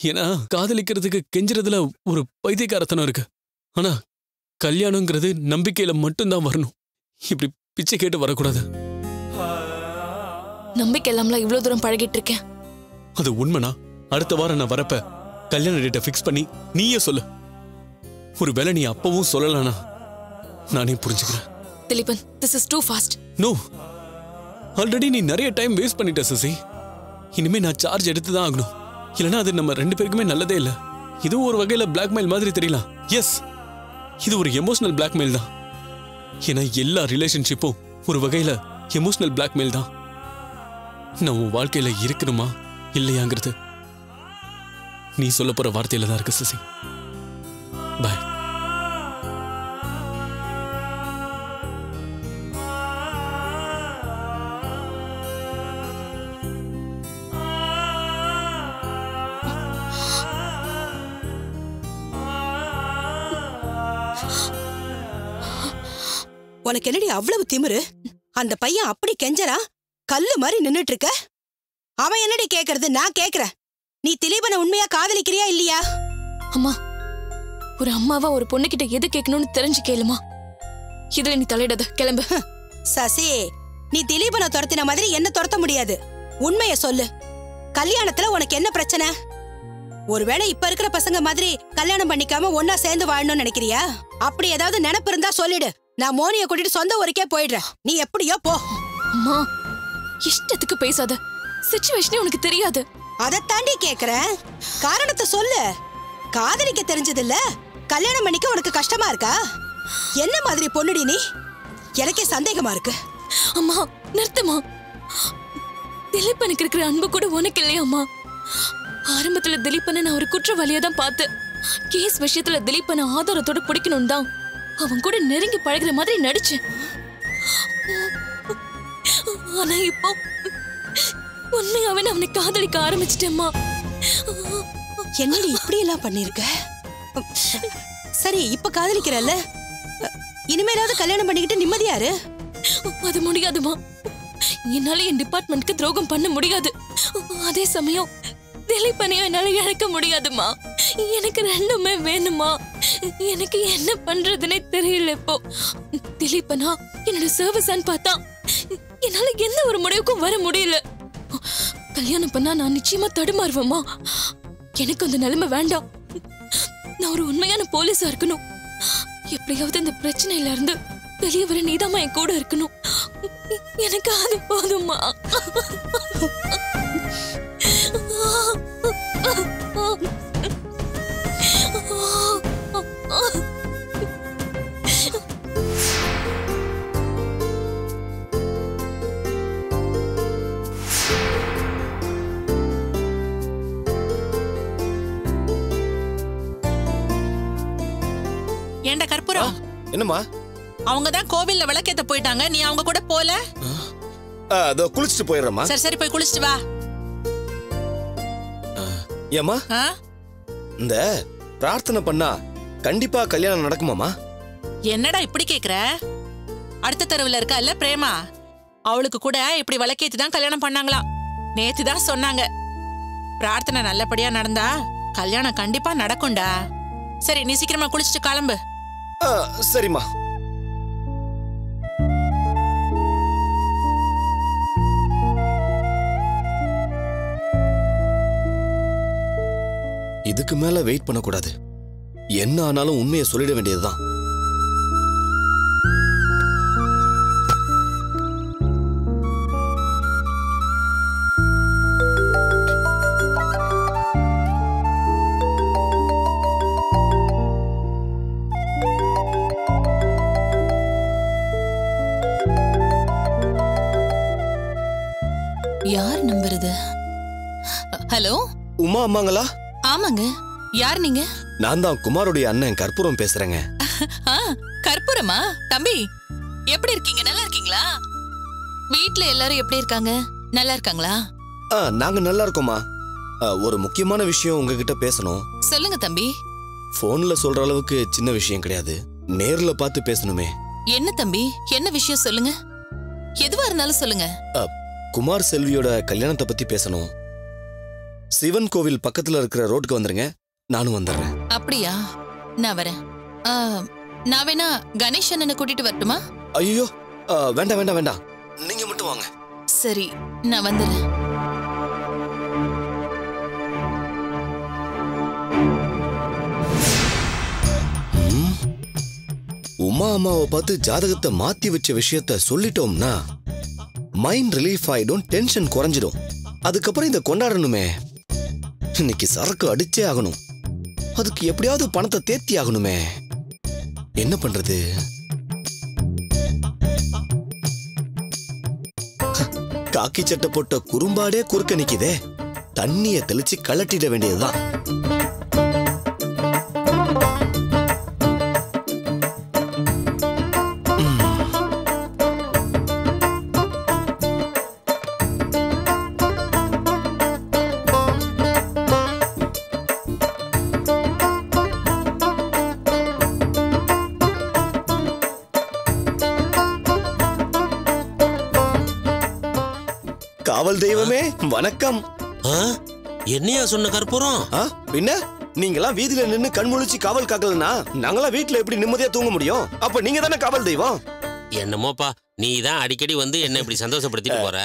ஏன்னா காதலிக்கிறதுக்கு கெஞ்சுறதுல ஒரு பைத்தியக்காரத்தனம் இருக்கு ஆனா கல்யாணங்கிறது நம்பிக்கையில மட்டும்தான் வரணும் இப்படி பிச்சை கேட்டு வரக்கூடாது நம்பிக்கை இல்லாமலாம் இவ்வளவு தூரம் பழகிட்டு இருக்கேன் அது உண்மைனா அடுத்த வாரம் நான் வரப்ப கல்யாண டேட்டை ஃபிக்ஸ் பண்ணி நீயே சொல்லு ஒருவேளை நீ அப்பவும் சொல்லலானா நானே புரிஞ்சுக்கிறேன் Dileepan this is too fast no already நீ நிறைய டைம் வேஸ்ட் பண்ணிட்ட சசி இனிமே நான் சார்ஜ் எடுத்து தான் ஆகணும் இல்லைன்னா அது நம்ம ரெண்டு பேருக்குமே நல்லதே இல்லை இதுவும் ஒரு வகையில பிளாக்மெயில் மாதிரி தெரியலாம் எஸ் இது ஒரு எமோஷனல் பிளாக்மெயில் தான் ஏன்னா எல்லா ரிலேஷன்ஷிப்பும் ஒரு வகையில எமோஷனல் பிளாக்மெயில் தான் நான் உன் வாழ்க்கையில இருக்கணுமா இல்லையாங்கிறது நீ சொல்ல போற வார்த்தையில தான் இருக்கு சசி பாய் உனக்கு என்னடி அவ்வளவு திமிரு அந்த பையன் அப்படி கெஞ்சரா கல்லு மாதிரி நின்னுட்டு இருக்க அவன் என்னடி கேக்குறது நான் கேக்குறேன் நீ திலீபனை உண்மையா காதலிக்கிறியா இல்லையா அம்மா ஒரு அம்மாவா ஒரு பொண்ணுகிட்ட எது கேட்கணும்னு தெரிஞ்சு கேளுமா இதுல நீ தலையிடாத கிளம்பு சசி நீ திலீபனை துரத்தின மாதிரி என்ன துரத்த முடியாது உண்மைய சொல்லு கல்யாணத்துல உனக்கு என்ன பிரச்சனை ஒருவேளை இப்ப இருக்கிற பசங்க மாதிரி கல்யாணம் பண்ணிக்காம ஒன்னா சேர்ந்து வாழணும்னு நினைக்கிறியா அப்படி ஏதாவது நினைப்பு இருந்தா சொல்லிடு நான் மோனிய கூட்டிட்டு சொந்த ஊருக்கே போயிடுறேன் நீ எப்படியோ போ அம்மா இஷ்டத்துக்கு பேசாத சுச்சுவேஷனே உனக்கு தெரியாது அதை தாண்டி கேக்குறேன் காரணத்தை சொல்லு காதலிக்க தெரிஞ்சது இல்ல கல்யாணம் பண்ணிக்க உனக்கு கஷ்டமா இருக்கா என்ன மாதிரி பொண்ணுடி நீ எனக்கே சந்தேகமா இருக்கு அம்மா நிறுத்துமா திலீபனுக்கு இருக்கிற அன்பு கூட உனக்கு இல்லையாம்மா ஆரம்பத்துல திலீபனை நான் ஒரு குற்றவாளியா தான் பார்த்தேன் கேஸ் விஷயத்துல திலீபனை ஆதாரத்தோட பிடிக்கணும் தான் அவன் கூட நெருங்கி பழகுற மாதிரி நடிச்சேன் ஆனா இப்போ உண்மையாவே நான் அவனை காதலிக்க ஆரம்பிச்சிட்டேம்மா என்னடி இப்படி எல்லாம் பண்ணிருக்க சரி இப்ப காதலிக்கிறல்ல இனிமேலாவது கல்யாணம் பண்ணிக்கிட்டு நிம்மதியாரு அது முடியாதுமா என்னால என் டிபார்ட்மெண்ட்க்கு துரோகம் பண்ண முடியாது அதே சமயம் திலீபனையும் என்னால இழக்க முடியாதுமா எனக்கு ரெண்டுமே வேணுமா எனக்கு என்ன பண்றதுனே தெரியல இப்போ திலீபனா என்னோட சர்வீஸான்னு பார்த்தா என்னால எந்த ஒரு முடிவுக்கும் வர முடியல கல்யாணம் பண்ணா நான் நிச்சயமா தடுமாறுவேமா எனக்கு அந்த நிலைமை வேண்டாம் நான் ஒரு உண்மையான போலீஸா இருக்கணும் எப்படியாவது இந்த பிரச்சனையில இருந்து வெளியே வர நீதாம்மா என் கூட இருக்கணும் எனக்கு அது போதுமா ஏண்டா கற்பூரம் என்னம்மா அவங்க தான் கோவில்ல விளக்கேத்த போயிட்டாங்க நீ அவங்க கூட போல ஆ, அதோ குளிச்சுட்டு போயிடுறேம்மா சரி சரி போய் குளிச்சுட்டு வா ஏம்மா ஆ? இந்த பிரார்த்தனை பண்ணா கண்டிப்பா கல்யாணம் நடக்குமாமா என்னடா இப்படி கேக்குற அடுத்த தெருவுல இருக்கா இல்ல பிரேமா அவளுக்கு கூட இப்படி விளக்கேத்தி தான் கல்யாணம் பண்ணாங்களாம் நேத்து தான் சொன்னாங்க பிரார்த்தனை நல்லபடியா நடந்தா கல்யாணம் கண்டிப்பா நடக்கும்டா சரி நீ சீக்கிரமா குளிச்சுட்டு கிளம்பு ஆ, சரிம்மா இதுக்கு மேல வெயிட் பண்ணக்கூடாது என்ன ஆனாலும் உண்மையை சொல்லிட வேண்டியதுதான் யார் நம்பர் இது ஹலோ உமா அம்மாங்களா ஆமாங்க யார் நீங்க நான் தான் குமாருடைய அண்ணன் கற்பூரம் பேசுறேங்க ஆ கற்பூரமா தம்பி எப்படி இருக்கீங்க நல்லா இருக்கீங்களா வீட்ல எல்லாரும் எப்படி இருக்காங்க நல்லா இருக்காங்களா ஆ நாங்க நல்லா இருக்கோம்மா ஆ, ஒரு முக்கியமான விஷயம் உங்ககிட்ட பேசணும் சொல்லுங்க தம்பி போன்ல சொல்ற அளவுக்கு சின்ன விஷயம் கிடையாது நேர்ல பார்த்து பேசணுமே என்ன தம்பி என்ன விஷயம் சொல்லுங்க எதுவா இருந்தாலும் சொல்லுங்க குமார் செல்வியோட கல்யாணத்தை பத்தி பேசணும் சிவன் கோவில் பக்கத்துல இருக்கிற ரோட்டுக்கு வந்துருங்க நானும் வந்துடுறேன் அப்படியா நான் வரேன் ஆ, நான் வேணா கணேஷ் அண்ணனை கூட்டிட்டு வரட்டுமா ஐயோ வேண்டாம் வேண்டாம் வேண்டாம் நீங்க மட்டும் வாங்க சரி நான் வந்துடுறேன் ம். உமா அம்மாவை பார்த்து ஜாதகத்தை மாத்தி வச்ச விஷயத்த சொல்லிட்டோம்னா மைண்ட் ரிலீஃப் ஆயிடும் டென்ஷன் குறைஞ்சிடும் அதுக்கப்புறம் இதை கொண்டாடணுமே இன்னைக்கு சரக்கு அடிச்சே ஆகணும் அதுக்கு எப்படியாவது பணத்தை தேத்தி ஆகணுமே என்ன பண்றது காக்கி சட்டை போட்ட குறும்பாடே குறுக்க நிக்குதே தண்ணிய தெளிச்சு கலட்டிட வேண்டியதுதான் காவல் தெய்வமே வணக்கம் ஆ? என்னையா சொன்ன கற்பூரம் ஆ, பின்ன நீங்களாம் வீதியில நின்னு கண் முழிச்சு காவல் காக்கலனா நாங்களாம் வீட்ல எப்படி நிம்மதியா தூங்க முடியும் அப்ப நீங்க தானே காவல் தெய்வம் என்னமோப்பா நீ தான் அடிக்கடி வந்து என்ன இப்படி சந்தோஷப்படுத்திட்டு போற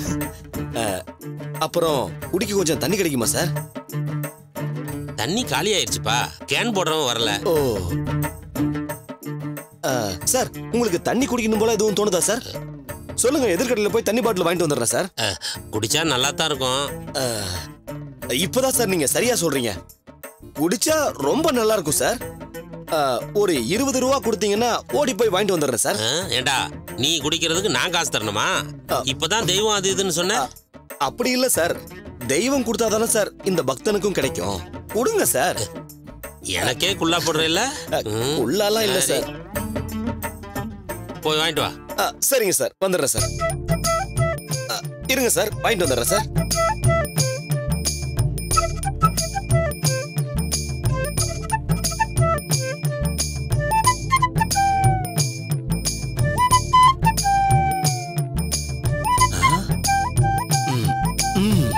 அப்புறம் குடிக்க கொஞ்சம் தண்ணி கிடைக்குமா சார் தண்ணி காலி ஆயிருச்சுப்பா கேன் போடுறவன் வரல ஓ ஆ, சார் உங்களுக்கு தண்ணி குடிக்கணும் போல எதுவும் தோணுதா சார் சொல்லுங்க எதிர்கடையில போய் தண்ணி பாட்டில் வாங்கிட்டு வந்துடுறேன் சார் அஹ், குடிச்சா நல்லா தான் இருக்கும் ஆ, இப்பதான் சார் நீங்க சரியா சொல்றீங்க குடிச்சா ரொம்ப நல்லா இருக்கும் சார் ஆ, ஒரு இருபது ரூபா கொடுத்தீங்கன்னா ஓடி போய் வாங்கிட்டு வந்துடுறேன் சார் ஆ, ஏண்டா நீ குடிக்கிறதுக்கு நான் காசு தரணுமா ஆ. இப்பதான் தெய்வம் அது இதுன்னு சொன்ன அப்படி இல்ல சார் தெய்வம் கொடுத்தாதானே சார் இந்த பக்தனுக்கும் கிடைக்கும் கொடுங்க சார் எனக்கே குள்ளா போடுறேல்ல ம், உள்ளாலாம் இல்ல சார் போய் வாங்கிட்டு வா ஆ, சரிங்க சார் வந்துடுறேன் சார் ஆ, இருங்க சார் வாங்கிட்டு வந்துடுறேன் சார் ஆ? ம், ம்.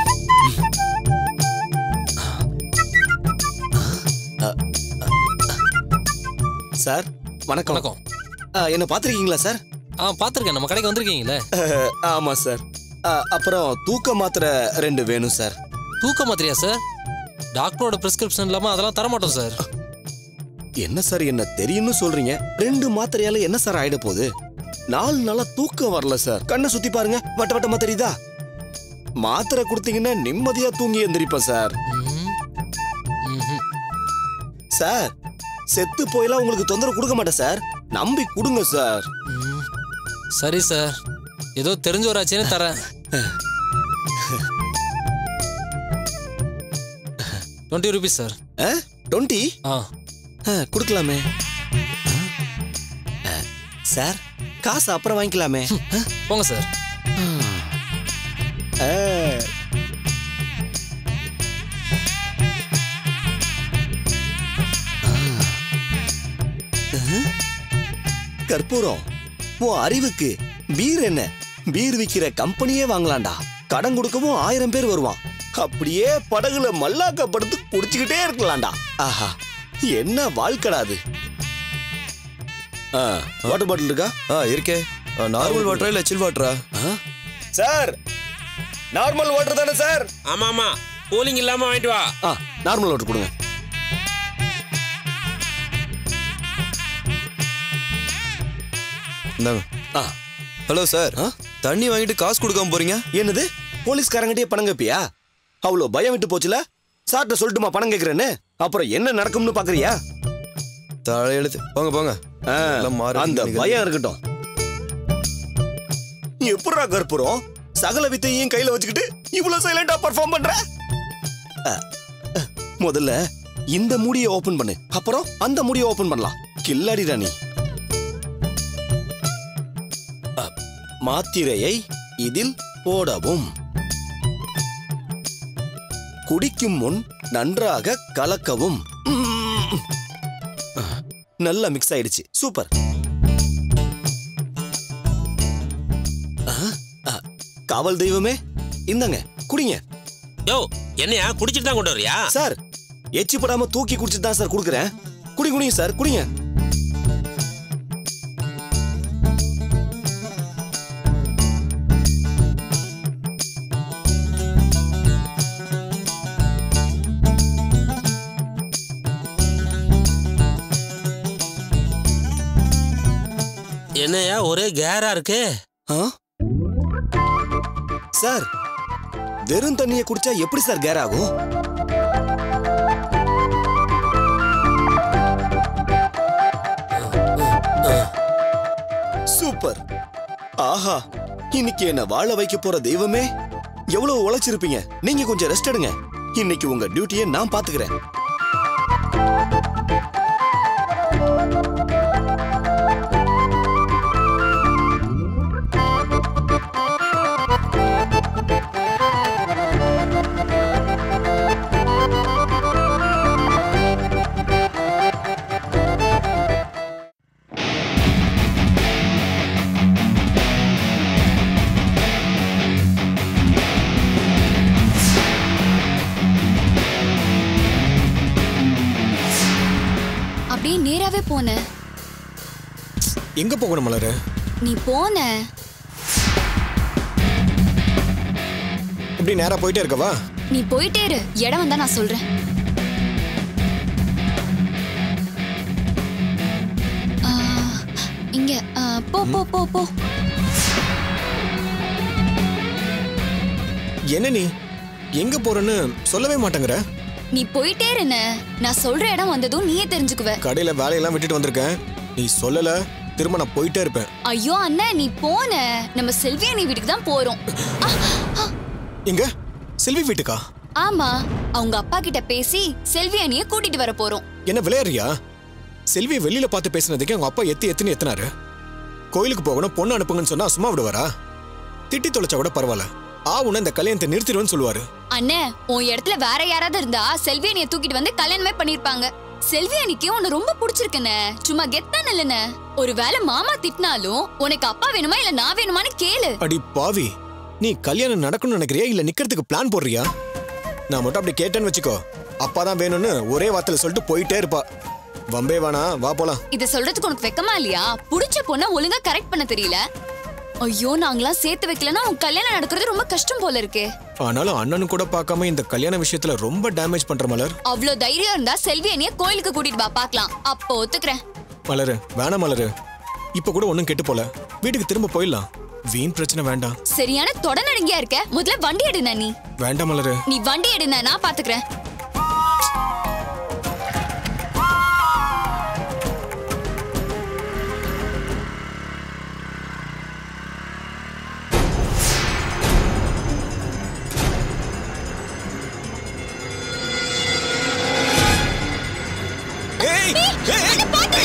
ஆ, ஆ, சார் வணக்கம் வணக்கம் ஆ, என்ன பார்த்துருக்கீங்களா சார் ஆ பார்த்துருக்கேன் நம்ம கடைக்கு வந்திருக்கீங்களே அஹ், ஆமா சார் அஹ், அப்புறம் தூக்க மாத்திரை ரெண்டு வேணும் சார் தூக்க மாத்திரையா சார் டாக்டரோட பிரிஸ்கிரிப்ஷன் இல்லாம அதெல்லாம் தர மாட்டோம் சார் என்ன சார் என்ன தெரியும்னு சொல்றீங்க ரெண்டு மாத்திரையால என்ன சார் ஆயிட போகுது நாலு நாளா தூக்கம் வரல சார் கண்ணை சுத்தி பாருங்க வட்ட வட்டமா தெரியுதா மாத்திரை கொடுத்தீங்கன்னா நிம்மதியா தூங்கி எந்திரிப்பேன் சார் ம்ஹும். ம்ஹும். சார் செத்து போயெல்லாம் உங்களுக்கு தொந்தரவு கொடுக்க மாட்டேன் சார் நம்பி கொடுங்க சார் ம். சரி சார் ஏதோ தெரிஞ்ச ஒரு ஆச்சுன்னு தரேன் டுவெண்ட்டி ருபீஸ் சார் டுவெண்ட்டி ஆ கொடுக்கலாமே அஹ், சார் காசு அப்புறம் வாங்கிக்கலாமே போங்க சார் அஹ். அஹ். கற்பூரம் உன் அறிவுக்கு பீர் என்ன பீர் விக்கிற கம்பெனியே வாங்கலாம்டா கடன் கொடுக்கவும் ஆயிரம் பேர் வருவான் அப்படியே படகுல மல்லாக்க படுத்து குடிச்சுக்கிட்டே இருக்கலாம்டா ஆஹா என்ன வாழ்க்கடா அது வாட்டர் பாட்டில் இருக்கா ஆ இருக்கே நார்மல் வாட்டரா இல்ல சில் வாட்டரா சார் நார்மல் வாட்டர் தானே சார் ஆமா ஆமா கூலிங் இல்லாம வாங்கிட்டு வா ஆ நார்மல் வாட்டர் கொடுங்க இந்தாங்க ஆ ஹலோ சார் ஆ? தண்ணி வாங்கிட்டு காசு கொடுக்காம போறீங்க என்னது போலீஸ்காரங்கிட்டே பணம் கேப்பியா அவ்வளோ பயம் விட்டு போச்சுல சார்ட்ட சொல்லட்டுமா பணம் கேட்கறேன்னு அப்புறம் என்ன நடக்கும்னு பாக்குறியா தலையெழுத்து போங்க போங்க ஆ, எல்லாம் மாறி அந்த நினைக்கிறேன். பயம் இருக்கட்டும் எப்படா கற்பூரம் சகல வித்தையும் கையில வச்சுக்கிட்டு இவ்வளவு சைலண்டா பெர்ஃபார்ம் பண்ற அ, அ, முதல்ல இந்த மூடியை ஓபன் பண்ணு அப்புறம் அந்த மூடியை ஓபன் பண்ணலாம் கில்லாடிடா நீ அ, மாத்திரையை இதில் போடவும் குடிக்கும் முன் நன்றாக கலக்கவும் ம். அ, நல்லா மிக்ஸ் ஆயிடுச்சு சூப்பர் ஆ, ஆ, காவல் தெய்வமே இந்தாங்க குடிங்க யோ என்னையா குடிச்சிட்டு தான் கொண்டு வரியா சார் எச்சி படாம தூக்கி குடிச்சிட்டு தான் சார் கொடுக்குறேன் குடி குடிங்க சார் குடிங்க என்னையா ஒரே கேரா இருக்கு ஆ? சார் வெறும் தண்ணியை குடிச்சா எப்படி சார் கேர் ஆகும் சூப்பர் ஆஹா இன்னைக்கு என்ன வாழ வைக்க போற தெய்வமே எவ்வளவு உழைச்சிருப்பீங்க நீங்க கொஞ்சம் ரெஸ்ட் எடுங்க இன்னைக்கு உங்க டியூட்டியை நான் பாத்துக்கிறேன் அப்படியே நேராவே போன எங்க போகணும் மலரு நீ போன இப்படி நேரா போயிட்டே இருக்கவா நீ போயிட்டே இரு இடம் வந்தா நான் சொல்றேன் ஆ, இங்க ஆ, போ போ போ போ என்ன நீ எங்க போறேன்னு சொல்லவே மாட்டேங்கிற நீ போயிட்டே இருன நான் சொல்ற இடம் வந்ததும் நீயே தெரிஞ்சுக்குவ கடையில வேலையெல்லாம் விட்டுட்டு வந்திருக்கேன் நீ சொல்லல திரும்ப நான் போயிட்டே இருப்பேன் ஐயோ அண்ணன் நீ போன நம்ம செல்வி அண்ணி வீட்டுக்கு தான் போறோம் ஆ, ஆ, எங்க செல்வி வீட்டுக்கா ஆமா அவங்க அப்பா கிட்ட பேசி செல்வி அண்ணிய கூட்டிட்டு வர போறோம் என்ன விளையாடுறியா செல்வி வெளியில பார்த்து பேசினதுக்கு அவங்க அப்பா எத்தி எத்துன்னு எத்தினாரு கோயிலுக்கு போகணும் பொண்ணு அனுப்புங்கன்னு சொன்னா சும்மா விடுவாரா திட்டி தொலைச்சா கூட பரவாயில்ல ஆ உன்ன இந்த கல்யாணத்தை நிறுத்திடுவேன்னு சொல்லுவாரு அண்ணே உன் இடத்துல வேற யாராவது இருந்தா செல்வி அண்ணிய தூக்கிட்டு வந்து கல்யாணமே பண்ணிருப்பாங்க செல்வி அன்னைக்கு உன்னை ரொம்ப பிடிச்சிருக்குண்ணே சும்மா கெத்தா நல்லண்ணே ஒருவேளை மாமா திட்டினாலும் உனக்கு அப்பா வேணுமா இல்ல நான் வேணுமான்னு கேளு அடி பாவி நீ கல்யாணம் நடக்கணும்னு நினைக்கிறியா இல்ல நிக்கிறதுக்கு பிளான் போடுறியா நான் மட்டும் அப்படி கேட்டேன்னு வச்சுக்கோ அப்பா தான் வேணும்னு ஒரே வார்த்தையில சொல்லிட்டு போயிட்டே இருப்பா வம்பே வேணா வா போலாம் இத சொல்றதுக்கு உனக்கு வெக்கமா இல்லையா புடிச்ச பொண்ண ஒழுங்கா கரெக்ட் பண்ண தெரியல ஐயோ நாங்களாம் சேர்த்து வைக்கலன்னா உன் கல்யாணம் நடக்கிறது ரொம்ப கஷ்டம் போல இருக்கே ஆனாலும் அண்ணனும் கூட பார்க்காம இந்த கல்யாண விஷயத்துல ரொம்ப டேமேஜ் பண்ற மலர் அவ்ளோ தைரியம் இருந்தா செல்வி அண்ணிய கோயிலுக்கு கூட்டிட்டு வா பாக்கலாம் அப்போ ஒத்துக்கிறேன் மலரு வேணாம் மலரு இப்ப கூட ஒண்ணும் கெட்டு போல வீட்டுக்கு திரும்ப போயிடலாம் வீண் பிரச்சனை வேண்டாம் சரியான தொட நடுங்கியா இருக்க முதல்ல வண்டி எடுன நீ வேண்டாம் மலரு நீ வண்டி எடுன நான் பாத்துக்கிறேன் ஏய் ஏய்,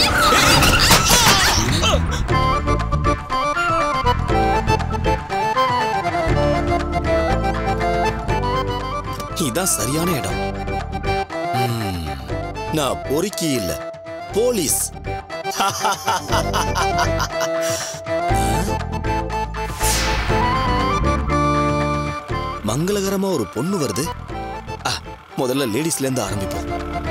இதான் சரியான இடம் ம், நான் பொறுக்கி இல்ல போலீஸ் மங்களகரமா ஒரு பொண்ணு வருது ஆ, முதல்ல லேடிஸ்ல இருந்து ஆரம்பிப்போம்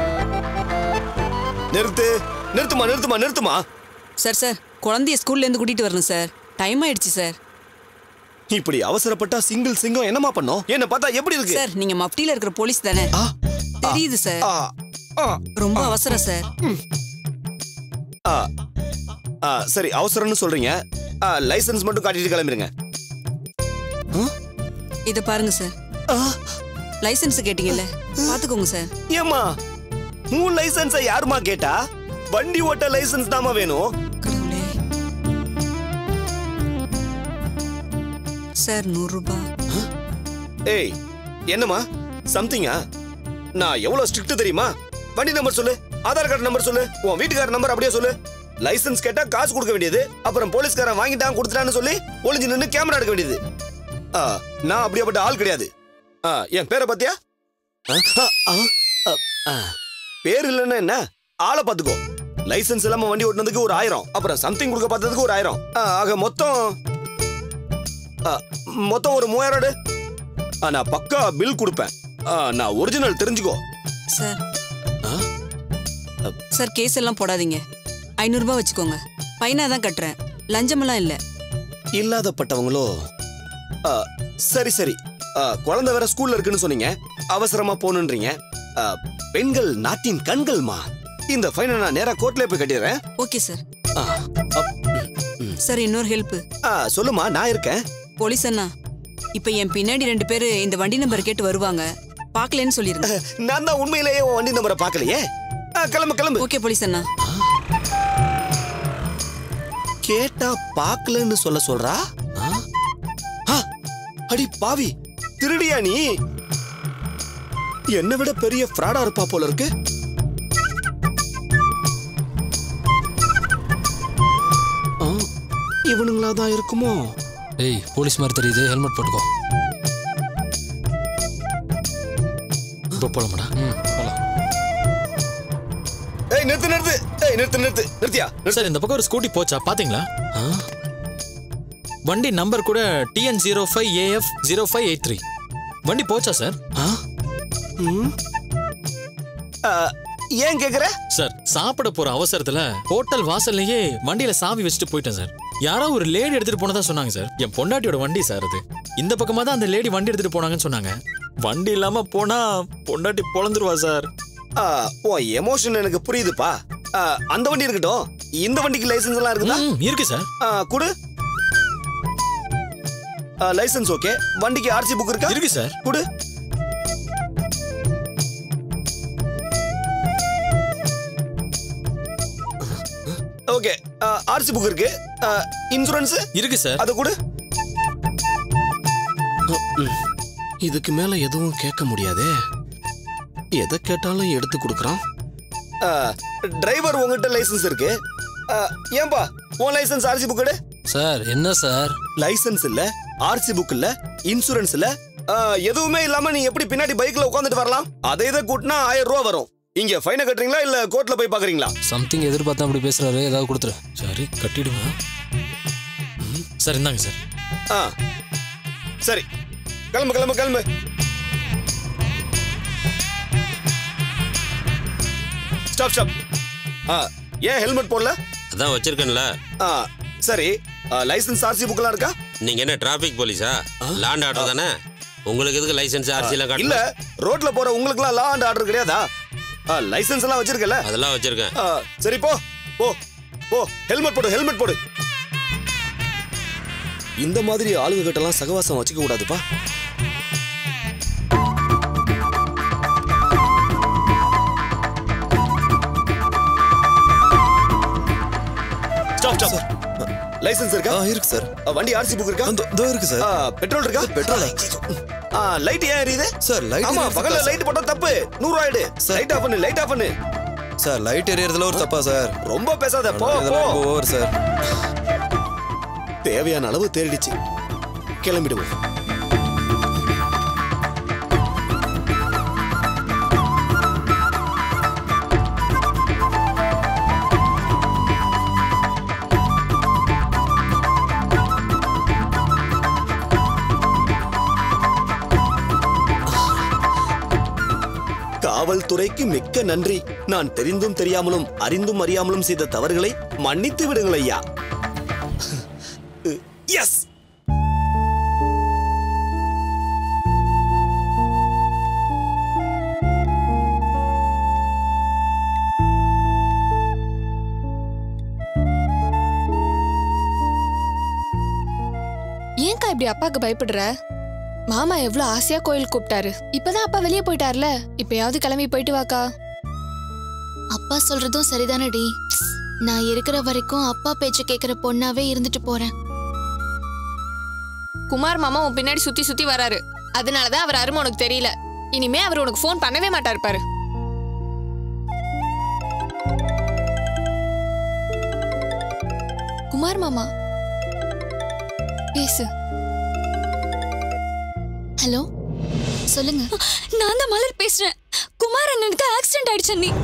நிறுத்து நிறுத்துமா நிறுத்துமா நிறுத்துமா சார் சார் குழந்தைய ஸ்கூல்ல இருந்து கூட்டிட்டு வரணும் சார் டைம் ஆயிடுச்சு சார் இப்படி அவசரப்பட்டா சிங்கிள் சிங்கம் என்னமா பண்ணோம் என்ன பார்த்தா எப்படி இருக்கு சார் நீங்க மப்டியில இருக்கிற போலீஸ் தானே ஆ, தெரியுது சார் ஆ, ஆ, ரொம்ப அவசரம் சார் ஆ, ஆ, சரி அவசரம்னு சொல்றீங்க ஆ, லைசென்ஸ் மட்டும் காட்டிட்டு கிளம்பிருங்க இத பாருங்க சார் ஆ, லைசென்ஸ் கேட்டீங்கல்ல பாத்துக்கோங்க சார் ஏம்மா உன் லைசென்ஸை யாருமா கேட்டா வண்டி ஓட்ட லைசென்ஸ் தாமா வேணும் கடவுளே சார் நூறு ரூபாய் ஏய் என்னம்மா சம்திங்கா நான் எவ்வளவு ஸ்ட்ரிக்ட் தெரியுமா வண்டி நம்பர் சொல்லு ஆதார் கார்டு நம்பர் சொல்லு உன் வீட்டுக்கார நம்பர் அப்படியே சொல்லு லைசென்ஸ் கேட்டா காசு கொடுக்க வேண்டியது அப்புறம் போலீஸ்காரன் வாங்கிட்டான் கொடுத்துட்டான்னு சொல்லி ஒளிஞ்சு நின்னு கேமரா எடுக்க வேண்டியது ஆ, நான் அப்படியாப்பட்ட ஆள் கிடையாது ஆ, என் பேரை பாத்தியா ஆ, ஆ, ஆ, ஆ, ஆ. பேர் இல்லைன்னா என்ன ஆளை பாத்துக்கோ லைசென்ஸ் இல்லாம வண்டி ஓட்டுனதுக்கு ஒரு ஆயிரம் அப்புறம் சம்திங் கொடுக்க பார்த்ததுக்கு ஒரு ஆயிரம் ஆ, ஆக மொத்தம் ஆ, மொத்தம் ஒரு மூவாயிரம் எடு. ஆ, நான் பக்கா பில் கொடுப்பேன் ஆ, நான் ஒரிஜினல் தெரிஞ்சுக்கோ சார் ஆ? சார் கேஸ் எல்லாம் போடாதீங்க ஐநூறுரூபா வச்சுக்கோங்க பையனா தான் கட்டுறேன் லஞ்சமெல்லாம் இல்லை இல்லாதப்பட்டவங்களோ ஆ, சரி சரி ஆ, குழந்தை வேற ஸ்கூல்ல இருக்குன்னு சொன்னீங்க அவசரமா போகணுன்றீங்க ஆ, பெண்கள் நாட்டின் கண்கள்மா இந்த ஃபைனை நான் நேரா கோர்ட்ல போய் கட்டிடுறேன் ஓகே சார் ஆ, அப், சார் இன்னொரு ஹெல்ப் ஆ, சொல்லுமா நான் இருக்கேன் போலீஸ் அண்ணா இப்போ என் பின்னாடி ரெண்டு பேர் இந்த வண்டி நம்பர் கேட்டு வருவாங்க பார்க்கலன்னு சொல்லிருங்க நான் தான் உண்மையிலேயே உன் வண்டி நம்பரை பார்க்கலையே ஆ, கிளம்பு கிளம்பு ஓகே போலீஸ் அண்ணா கேட்டா பார்க்கலன்னு சொல்ல சொல்றா ஆ? ஆ, அடி பாவி திருடியா நீ என்னை விட பெரிய ஃப்ராடா இருப்பா போல இருக்கு ஆ, இவனுங்களா தான் இருக்குமோ ஏய் போலீஸ் மாதிரி தெரியுது ஹெல்மெட் போட்டுக்கோ இப்போ போலாமாடா ம் போலாம் ஏய் நிறுத்து நிறுத்து ஏய் நிறுத்து நிறுத்து நிறுத்தியா சார் இந்த பக்கம் ஒரு ஸ்கூட்டி போச்சா பாத்தீங்களா வண்டி நம்பர் கூட TN zero five AF zero five eight three வண்டி போச்சா சார் ம். ஆ, ஏன் கேக்குற சார் சாப்பிட போற அவசரத்துல ஹோட்டல் வாசல்லையே வண்டியில சாவி வச்சுட்டு போயிட்டேன் சார் யாரோ ஒரு லேடி எடுத்துட்டு போனதா சொன்னாங்க சார் என் பொண்டாட்டியோட வண்டி சார் அது இந்த பக்கமா தான் அந்த லேடி வண்டி எடுத்துட்டு போனாங்கன்னு சொன்னாங்க வண்டி இல்லாம போனா பொண்டாட்டி பொழந்துருவா சார் ஆ, உன் எமோஷன் எனக்கு புரியுதுப்பா ஆ, அந்த வண்டி இருக்கட்டும் இந்த வண்டிக்கு லைசென்ஸ் எல்லாம் இருக்குதா ம், இருக்கு சார் ஆ, குடு லைசென்ஸ் ஓகே வண்டிக்கு ஆர்சி புக் இருக்கா இருக்கு சார் குடு ஓகே ஆர்சி புக் இருக்கு இன்சூரன்ஸ் இருக்கு சார் அது கொடு இதுக்கு மேல எதுவும் கேட்க முடியாதே எதை கேட்டாலும் எடுத்து கொடுக்குறான் டிரைவர் உங்ககிட்ட லைசென்ஸ் இருக்கு ஆ, ஏன்பா உன் லைசென்ஸ் ஆர்சி புக் எடு சார் என்ன சார் லைசென்ஸ் இல்ல ஆர்சி புக் இல்ல இன்சூரன்ஸ் இல்ல ஆ, எதுவுமே இல்லாம நீ எப்படி பின்னாடி பைக்ல உட்காந்துட்டு வரலாம் அதை இதை கூட்டினா ஆயிரம் ரூபா வரும் இங்க ஃபைனை கட்டுறீங்களா இல்ல கோர்ட்ல போய் பாக்குறீங்களா சம்திங் எதிர்பார்த்தா அப்படி பேசுறாரு ஏதாவது கொடுத்துரு சரி கட்டிடுவேன் ம், சார் இந்தாங்க சார் ஆ சரி கிளம்பு கிளம்பு கிளம்பு ஸ்டாப் ஸ்டாப் ஆ ஏன் ஹெல்மெட் போடல அதான் வச்சிருக்கேன்ல ஆ சரி லைசென்ஸ் ஆர்சி புக்லாம் இருக்கா நீங்க என்ன டிராபிக் போலீஸா லாண்ட் ஆர்டர் தானே உங்களுக்கு எதுக்கு லைசென்ஸ் ஆர்சி எல்லாம் இல்ல காட்டல ரோட்ல போற உங்களுக்குலாம் லா அண்ட் ஆர்டர் கிடையாதா லைசென்ஸ் எல்லாம் வச்சிருக்கல அதெல்லாம் வச்சிருக்கேன் ஆ, சரி போ போ போ ஹெல்மெட் போடு ஹெல்மெட் போடு இந்த மாதிரி ஆளுங்க கிட்ட எல்லாம் சகவாசம் வச்சுக்க கூடாதுப்பா ஸ்டாப் ஸ்டாப் லைசென்ஸ் இருக்கா இருக்கு சார் வண்டி ஆர்சி புக் இருக்கா இதோ இருக்கு சார் பெட்ரோல் இருக்கா பெட்ரோலா லைட் ஏன் எரியுது சார் லைட் ஆமா பகல்ல லைட் போட்டா தப்பு நூறு ஆயிடு லைட் ஆஃப் பண்ணு லைட் ஆஃப் பண்ணு சார் லைட் எரியறதுல ஒரு தப்பா சார் ரொம்ப பேசாத போ போ இதெல்லாம் ஓவர் சார் தேவையான அளவு தேடிடுச்சு கிளம்பிடுவோம் காவல்துறைக்கு மிக்க நன்றி நான் தெரிந்தும் தெரியாமலும் அறிந்தும் அறியாமலும் செய்த தவறுகளை மன்னித்து விடுங்கள் ஐயா எஸ் ஏன்க்கா இப்படி அப்பாக்கு பயப்படுற மாமா எவ்வளவு ஆசையா கோயில் கூப்பிட்டாரு இப்பதான் அப்பா வெளியே போயிட்டார்ல இப்பயாவது கிளம்பி போயிட்டு வாக்கா அப்பா சொல்றதும் சரிதானடி நான் இருக்கிற வரைக்கும் அப்பா பேச்சு கேக்குற பொண்ணாவே இருந்துட்டு போறேன் குமார் மாமா உன் பின்னாடி சுத்தி சுத்தி வராரு அதனாலதான் அவர் அருமை உனக்கு தெரியல இனிமே அவர் உனக்கு ஃபோன் பண்ணவே மாட்டாரு பாரு குமார் மாமா பேசு ஹலோ சொல்லுங்க நான் தான் மலர் பேசுறேன் குமார் அண்ணனுக்கு ஆக்சிடென்ட் ஆயிடுச்சு நீ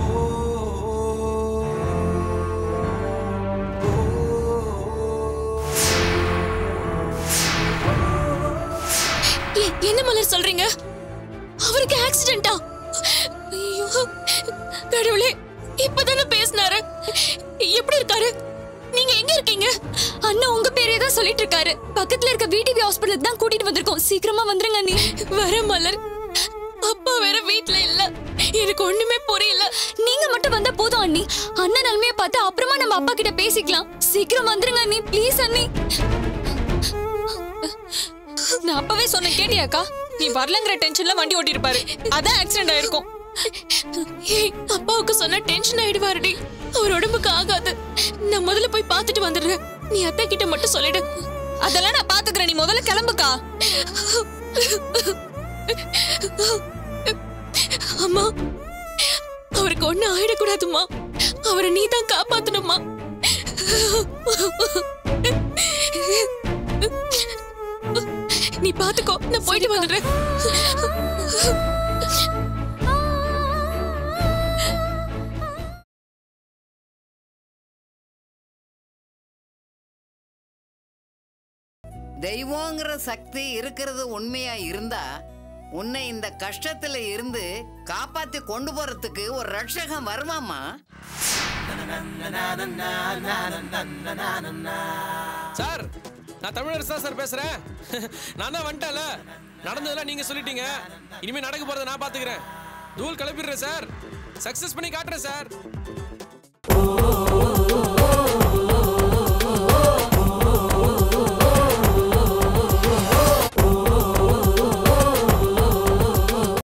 என்ன மலர் சொல்றீங்க அவருக்கு ஆக்சிடென்ட்டா ஐயோ கடவுளே இப்பதானே பேசினாரு எப்படி இருக்காரு நீங்க எங்க இருக்கீங்க அண்ணா உங்க பேரே தான் சொல்லிட்டு இருக்காரு பக்கத்துல இருக்க விடிவி ஹாஸ்பிடலுக்கு தான் கூட்டிட்டு வந்திருக்கோம் சீக்கிரமா வந்துருங்க நீ வர மலர் அப்பா வேற வீட்ல இல்ல எனக்கு ஒண்ணுமே புரியல நீங்க மட்டும் வந்தா போதும் அண்ணி அண்ணன் நிலைமைய பார்த்து அப்புறமா நம்ம அப்பா கிட்ட பேசிக்கலாம் சீக்கிரம் வந்துருங்க அண்ணி ப்ளீஸ் அண்ணி நான் அப்பவே சொன்ன கேட்டியாக்கா நீ வரலங்கிற டென்ஷன்ல வண்டி ஓட்டிருப்பாரு அதான் ஆக்சிடென்ட் ஆயிருக்கும் ஏய் அப்பாவுக்கு சொன்னா டென்ஷன் ஆயிடுவாருடி அவர் உடம்புக்கு ஆகாது நான் முதல்ல போய் பார்த்துட்டு வந்துடுறேன் நீ அத்தை கிட்ட மட்டும் சொல்லிடு அதெல்லாம் நான் பாத்துக்கிறேன் நீ முதல்ல கிளம்புக்கா அம்மா அவருக்கு ஒண்ணு ஆயிடக்கூடாதும்மா அவரை நீ தான் காப்பாத்தணுமா நீ பாத்துக்கோ நான் போயிட்டு வந்துடுறேன் தெய்வங்கிற சக்தி இருக்கிறது உண்மையா இருந்தா உன்னை இந்த கஷ்டத்துல இருந்து காப்பாத்தி கொண்டு போறதுக்கு ஒரு ரட்சகம் வருமாமா சார் நான் தமிழரசு தான் சார் பேசுறேன் நான் தான் வந்துட்டேன்ல நடந்ததெல்லாம் நீங்க சொல்லிட்டீங்க இனிமே நடக்க போறதை நான் பாத்துக்கிறேன் தூள் கிளப்பிடுறேன் சார் சக்சஸ் பண்ணி காட்டுறேன் சார்